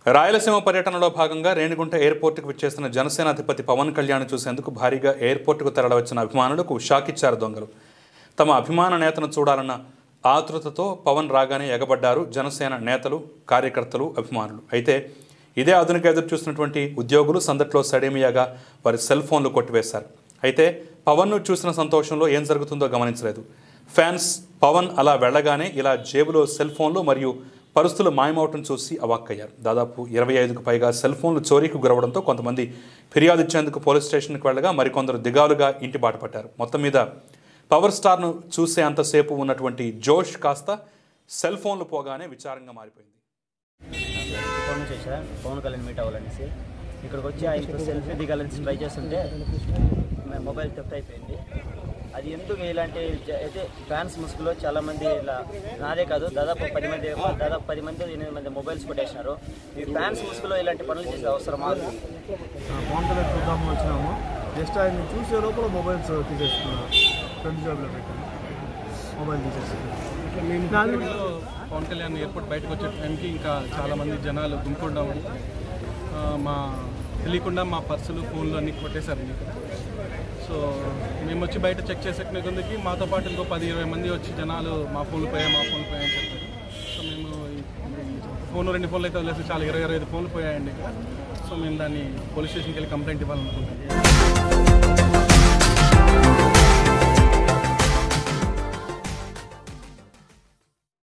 రాయలసీమ పర్యటనలో భాగంగా రేణిగుంట ఎయిర్పోర్టుకు విచ్చేసిన జనసేన అధిపతి పవన్ కళ్యాణ్ చూసేందుకు భారీగా ఎయిర్పోర్టుకు తరలివచ్చిన అభిమానులకు షాక్ ఇచ్చారు దొంగలు తమ అభిమాన నేతను చూడాలన్న ఆతృతతో పవన్ రాగానే ఎగబడ్డారు జనసేన నేతలు కార్యకర్తలు అభిమానులు అయితే ఇదే ఆధునిక ఎదురు చూసినటువంటి ఉద్యోగులు సందట్లో సడేమియాగా వారి సెల్ ఫోన్లు కొట్టివేశారు అయితే పవన్ను చూసిన సంతోషంలో ఏం జరుగుతుందో గమనించలేదు ఫ్యాన్స్ పవన్ అలా వెళ్ళగానే ఇలా జేబులో సెల్ ఫోన్లు మరియు పరుస్తులు మాయమవటం చూసి అవాక్కయ్యారు దాదాపు ఇరవై ఐదుకు పైగా సెల్ ఫోన్లు చోరీకి గురవడంతో కొంతమంది ఫిర్యాదు ఇచ్చేందుకు పోలీస్ స్టేషన్కి వెళ్ళగా మరికొందరు దిగాలుగా ఇంటి బాట పట్టారు మొత్తం మీద పవర్ స్టార్ను చూసే అంతసేపు ఉన్నటువంటి జోష్ కాస్త సెల్ ఫోన్లు పోగానే విచారంగా మారిపోయింది ఫోన్ నుంచి వచ్చా పవన్ కళ్యాణ్ మీట్ అవ్వాలనేసి ఇక్కడికి వచ్చి ఆయనతో సెల్ఫీ దిగాలని ట్రై చేస్తుంటే నా మొబైల్ థెఫ్ట్ అయిపోయింది అది ఎందుకు ఇలాంటి జ- అయితే ఫ్యాన్స్ ముసుగులో చాలా మంది ఇలా నాదే కాదు దాదాపు పది మంది దాదాపు పది మంది ఎనిమిది మంది మొబైల్స్ కొట్టేసినారు ఈ ఫ్యాన్స్ ముసుగులో ఇలాంటి పనులు చేసే అవసరమా పవన్ కళ్యాణ్ చూద్దాము వచ్చినాము జస్ట్ ఆయన చూసే లోపల మొబైల్స్ తీసేసుకున్నారు ఫ్రంట్ జాబ్లో పెట్టి మొబైల్ తీసేసుకున్నారు నాలుగులో పవన్ కళ్యాణ్ ఎయిర్పోర్ట్ బయటకు వచ్చే టైంకి ఇంకా చాలామంది జనాలు గుంపుకుంటాం మా తెలియకుండా మా పర్సులు ఫోన్లు అన్నీ కొట్టేశారు ఇక్కడ సో మేము వచ్చి బయట చెక్ చేసే కొందుకి మాతో పాటు ఇంకో పది ఇరవై మంది వచ్చి జనాలు మా ఫోన్లు పోయాయి మా ఫోన్లు పోయాయి అని చెప్పారు సో మేము ఈ- ఈ ఫోన్ రెండు ఫోన్లు అయితే వదిలేసి చాలా ఇరవై ఇరవై ఐదు ఫోన్లు పోయాయండి ఇక్కడ సో మేము దాన్ని పోలీస్ స్టేషన్కి వెళ్ళి కంప్లైంట్ ఇవ్వాలనుకుంటున్నాం